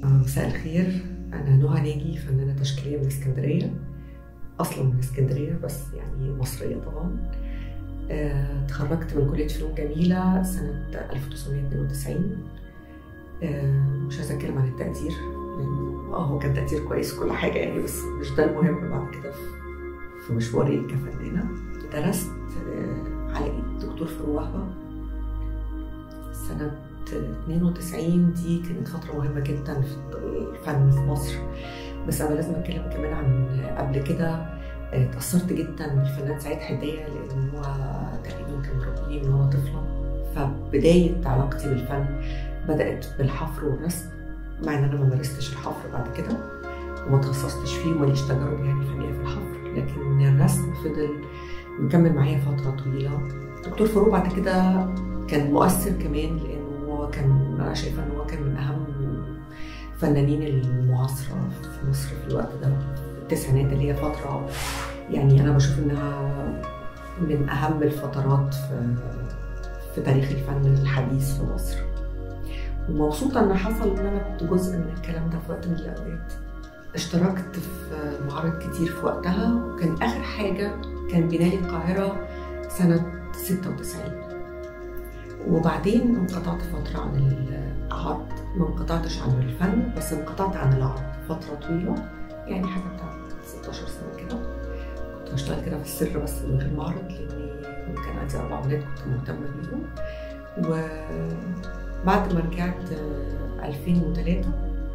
مساء الخير أنا نهى ناجي فنانة تشكيلية من اسكندرية أصلا من اسكندرية بس يعني مصرية طبعا آه، اتخرجت من كلية فنون جميلة سنة 1992 آه، مش عايزة أتكلم عن التقدير لأنه اه هو كان تقدير كويس كل حاجة يعني بس مش ده المهم بعد كده في- في مشواري كفنانة درست آه، على إيد دكتور فاروق وهبة سنة 92 دي كانت فترة مهمة جدا في الفن في مصر بس أنا لازم أتكلم كمان عن قبل كده آه، اتأثرت جدا بالفنان سعيد حداية لأن هو تقريبا كان مربيني من وأنا طفلة فبداية علاقتي بالفن بدأت بالحفر والرسم مع إن أنا ما مارستش الحفر بعد كده وما تخصصتش فيه وماليش تجارب يعني فنية في الحفر لكن الرسم فضل مكمل معايا فترة طويلة دكتور فاروق بعد كده كان مؤثر كمان لأنه هو كان أنا شايفة إن هو كان من أهم فنانين المعاصرة في مصر في الوقت ده التسعينات اللي هي فترة يعني أنا بشوف إنها من أهم الفترات في في تاريخ الفن الحديث في مصر ومبسوطة إن حصل إن أنا كنت جزء من الكلام ده في وقت من الأوقات اشتركت في معارض كتير في وقتها وكان آخر حاجة كان بنالي القاهرة سنة 96 وبعدين انقطعت فترة عن العرض ما انقطعتش عن الفن بس انقطعت عن العرض فترة طويلة يعني حاجة بتاعت 16 سنة كده كنت بشتغل كده في السر بس من غير معرض لأني كان عندي أربع أولاد كنت مهتمة بيهم وبعد ما رجعت آه، 2003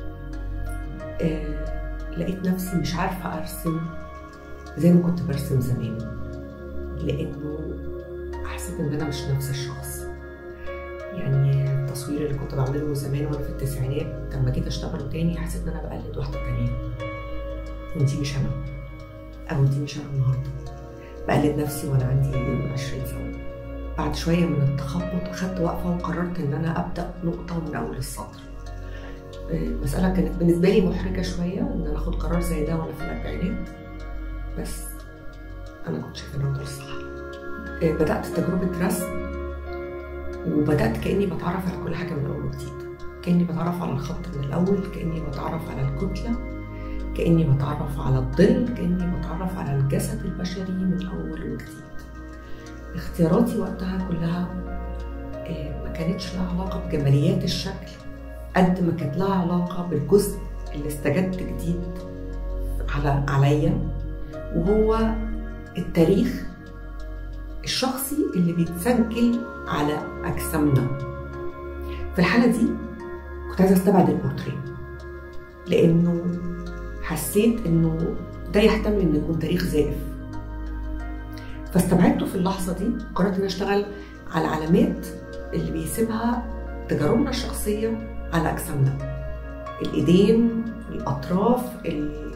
آه، لقيت نفسي مش عارفة أرسم زي ما كنت برسم زمان لأنه حسيت إن أنا مش نفس الشخص يعني التصوير اللي كنت بعمله زمان وانا في التسعينات لما جيت اشتغله تاني حسيت ان انا بقلد واحده تانية ودي مش انا او دي مش انا النهارده بقلد نفسي وانا عندي 20 سنه بعد شويه من التخبط اخدت وقفه وقررت ان انا ابدا نقطه من اول السطر المسألة كانت بالنسبة لي محرجة شوية إن أنا آخد قرار زي ده وأنا في الأربعينات بس أنا كنت شايفة إن هو ده الصح بدأت تجربة رسم وبدات كاني بتعرف على كل حاجه من اول وجديد كاني بتعرف على الخط من الاول كاني بتعرف على الكتله كاني بتعرف على الظل كاني بتعرف على الجسد البشري من اول وجديد اختياراتي وقتها كلها آه، ما كانتش لها علاقه بجماليات الشكل قد ما كانت لها علاقه بالجزء اللي استجد جديد على عليا وهو التاريخ الشخصي اللي بيتسجل على اجسامنا في الحاله دي كنت عايزه استبعد البورتريه لانه حسيت انه ده يحتمل انه يكون تاريخ زائف فاستبعدته في اللحظه دي قررت ان اشتغل على العلامات اللي بيسيبها تجاربنا الشخصيه على اجسامنا الايدين الاطراف ال-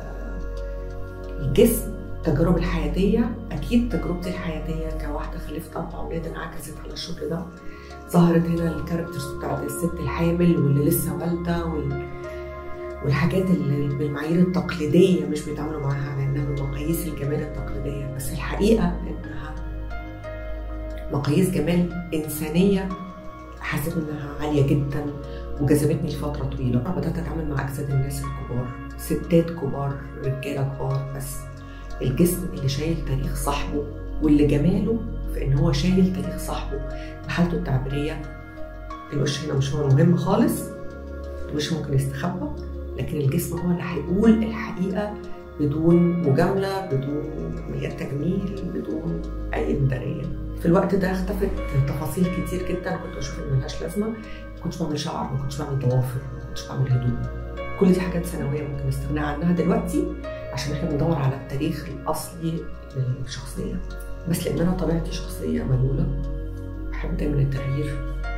الجسم التجارب الحياتيه اكيد تجربتي الحياتيه كواحده خلفت اربع اولاد انعكست على الشغل ده ظهرت هنا الكاركترز بتاعت الست الحامل واللي لسه والده وال... والحاجات اللي بالمعايير التقليديه مش بيتعاملوا معاها على انها بمقاييس الجمال التقليديه بس الحقيقه انها مقاييس جمال انسانيه حسيت انها عاليه جدا وجذبتني لفتره طويله بدات اتعامل مع اجساد الناس الكبار ستات كبار رجاله كبار بس الجسم اللي شايل تاريخ صاحبه واللي جماله في ان هو شايل تاريخ صاحبه بحالته التعبيريه الوش هنا مش هو المهم خالص الوش ممكن يستخبى لكن الجسم هو اللي هيقول الحقيقه بدون مجامله بدون عمليات تجميل بدون اي ابداعيه في الوقت ده اختفت تفاصيل كتير جدا كنت بشوف ان ملهاش لازمه ما كنتش بعمل شعر ما كنتش بعمل ضوافر ما كنتش بعمل هدوم كل دي حاجات ثانويه ممكن نستغنى عنها دلوقتي عشان احنا بندور على التاريخ الاصلي للشخصيه بس لان انا طبيعتي شخصيه ملوله بحب دايما التغيير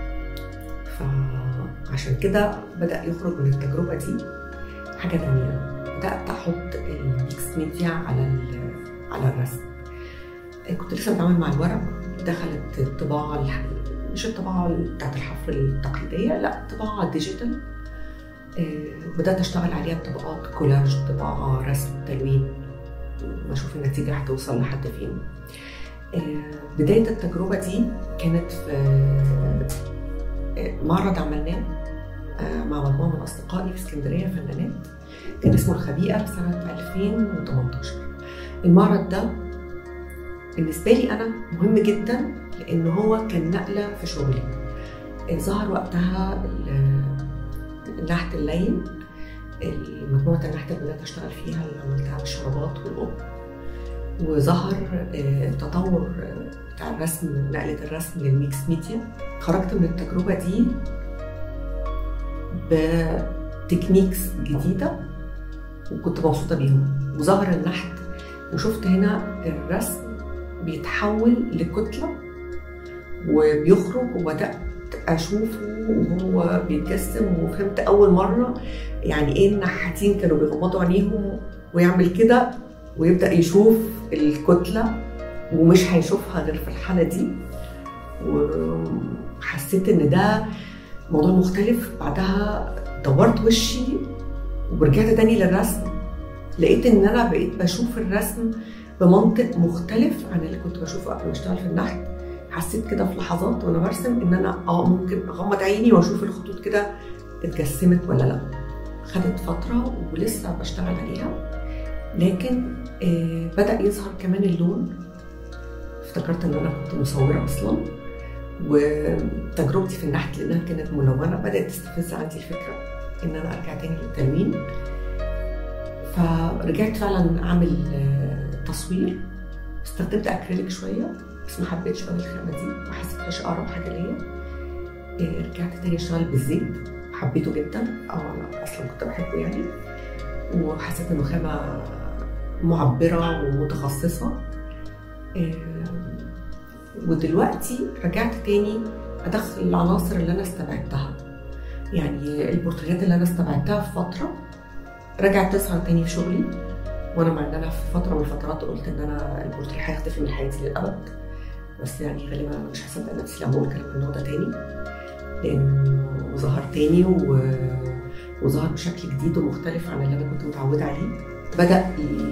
فعشان كده بدا يخرج من التجربه دي حاجه تانية بدات احط الميكس ميديا على ال- على الرسم كنت لسه بتعامل مع الورق دخلت الطباعه الح- مش الطباعه بتاعت الحفر التقليديه لا طباعه ديجيتال آه، بدات اشتغل عليها بطبقات كولاج طباعه رسم تلوين بشوف النتيجه هتوصل لحد فين آه، بدايه التجربه دي كانت في آه، معرض عملناه آه، مع مجموعه من اصدقائي في اسكندريه فنانات كان اسمه الخبيئه سنه 2018 المعرض ده بالنسبه لي انا مهم جدا لان هو كان نقله في شغلي ظهر وقتها النحت اللين مجموعه النحت اللي بدات اشتغل فيها اللي عملتها بالشرابات والقب وظهر التطور بتاع الرسم نقله الرسم للميكس ميديا خرجت من التجربه دي بتكنيكس جديده وكنت مبسوطه بيهم وظهر النحت وشفت هنا الرسم بيتحول لكتله وبيخرج وبدات اشوفه وهو بيتجسم وفهمت اول مره يعني ايه النحاتين كانوا بيغمضوا عينيهم ويعمل كده ويبدا يشوف الكتله ومش هيشوفها غير في الحاله دي وحسيت ان ده موضوع مختلف بعدها دورت وشي ورجعت تاني للرسم لقيت ان انا بقيت بشوف الرسم بمنطق مختلف عن اللي كنت بشوفه قبل ما اشتغل في النحت حسيت كده في لحظات وانا برسم ان انا اه ممكن اغمض عيني واشوف الخطوط كده اتجسمت ولا لا خدت فترة ولسه بشتغل عليها لكن آه بدأ يظهر كمان اللون افتكرت ان انا كنت مصورة اصلا وتجربتي في النحت لانها كانت ملونة بدأت تستفز عندي الفكرة ان انا ارجع تاني للتلوين فرجعت فعلا اعمل آه تصوير استخدمت اكريليك شويه بس ما حبيتش قوي الخامه دي ما حسيتهاش اقرب حاجه ليا آه رجعت تاني اشتغل بالزيت حبيته جدا او انا اصلا كنت بحبه يعني وحسيت انه خامه معبره ومتخصصه ودلوقتي رجعت تاني ادخل العناصر اللي انا استبعدتها يعني البورتريات اللي انا استبعدتها في فتره رجعت تظهر تاني في شغلي وانا مع ان انا في فتره من الفترات قلت ان انا البورتريه هيختفي من حياتي للابد بس يعني غالبا انا مش هصدق نفسي لما اقول كلام من النوع ده تاني لانه ظهر تاني و... وظهر بشكل جديد ومختلف عن اللي انا كنت متعوده عليه بدا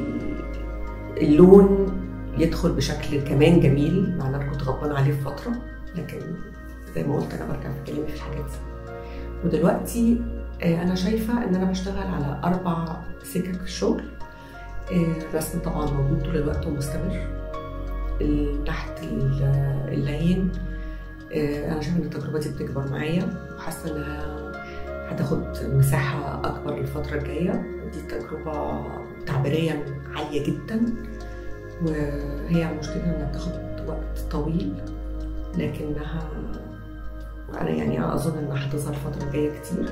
اللون يدخل بشكل كمان جميل مع ان انا كنت غضبانه عليه في فتره لكن زي ما قلت انا برجع في كلامي في الحاجات دي ودلوقتي انا شايفه ان انا بشتغل على اربع سكك في الشغل الرسم طبعا موجود طول الوقت ومستمر النحت اللين انا شايفه ان التجربه دي بتكبر معايا وحاسه انها هتاخد مساحه اكبر الفتره الجايه دي تجربه تعبيريا عاليه جدا وهي مشكلتها انها بتاخد وقت طويل لكنها انا يعني اظن انها هتظهر الفتره الجايه كتير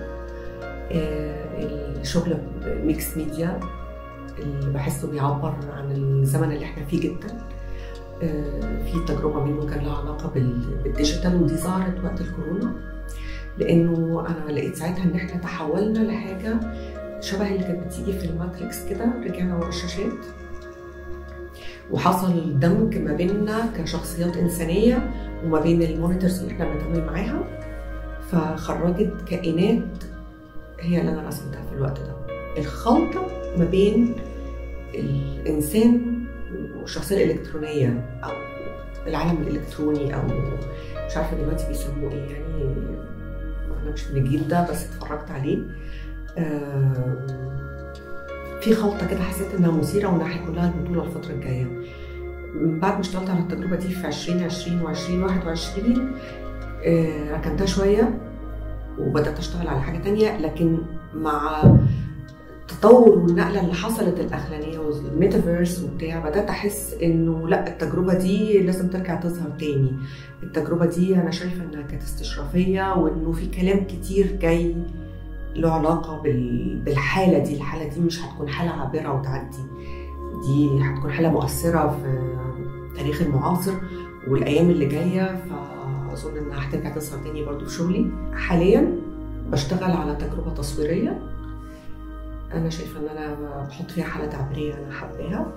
الشغل ميكس ميديا اللي بحسه بيعبر عن الزمن اللي احنا فيه جدا في تجربه منه كان لها علاقه بالديجيتال ودي ظهرت وقت الكورونا لانه انا لقيت ساعتها ان احنا تحولنا لحاجه شبه اللي كانت بتيجي في الماتريكس كده رجعنا ورا الشاشات وحصل دمج ما بيننا كشخصيات انسانيه وما بين المونيتورز اللي احنا بنتعامل معاها فخرجت كائنات هي اللي انا رسمتها في الوقت ده الخلطه ما بين الانسان والشخصيه الالكترونيه او العالم الالكتروني او مش عارفه دلوقتي بيسموه ايه يعني انا مش من الجيل ده بس اتفرجت عليه في خلطه كده حسيت انها مثيره وانها هيكون لها البطوله الفتره الجايه بعد ما اشتغلت على التجربه دي في 2020 و2021 ركنتها شويه وبدات اشتغل على حاجه تانية لكن مع التطور والنقله اللي حصلت الاخرانيه والميتافيرس وبتاع بدات احس انه لا التجربه دي لازم ترجع تظهر تاني التجربه دي انا شايفه انها كانت استشرافيه وانه في كلام كتير جاي له علاقه بالحاله دي الحاله دي مش هتكون حاله عابره وتعدي دي هتكون حاله مؤثره في التاريخ المعاصر والايام اللي جايه فاظن انها هترجع تظهر تاني برضو في شغلي حاليا بشتغل على تجربه تصويريه انا شايفه ان انا بحط فيها حاله تعبيريه انا حباها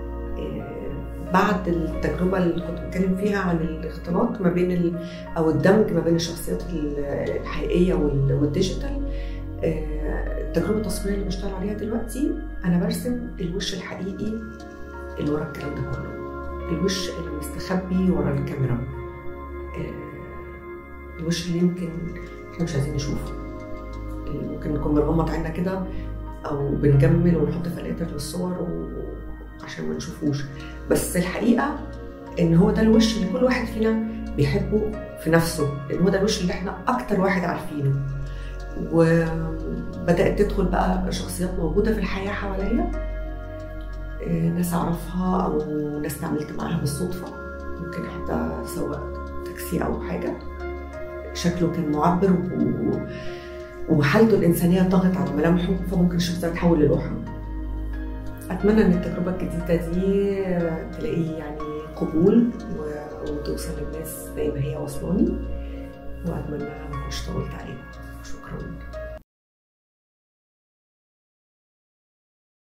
بعد التجربه اللي كنت بتكلم فيها عن الاختلاط ما بين ال... او الدمج ما بين الشخصيات الحقيقيه والديجيتال التجربه التصويريه اللي بشتغل عليها دلوقتي انا برسم الوش الحقيقي اللي ورا الكلام ده كله الوش اللي مستخبي ورا الكاميرا الوش اللي يمكن احنا مش عايزين نشوفه ممكن نكون بنغمض عيننا كده او بنجمل ونحط فلاتر للصور عشان ما نشوفوش بس الحقيقه ان هو ده الوش اللي كل واحد فينا بيحبه في نفسه لان هو ده الوش اللي احنا اكتر واحد عارفينه وبدات تدخل بقى شخصيات موجوده في الحياه حواليا ناس اعرفها او ناس تعاملت معاها بالصدفه ممكن حتى سواق تاكسي او حاجه شكله كان معبر و... وحالته الانسانيه ضغط على ملامحه فممكن الشخصيه تتحول للوحه اتمنى ان التجربه الجديده دي تلاقي يعني قبول وتوصل للناس زي ما هي وصلاني واتمنى ما اكونش طولت عليكم شكرا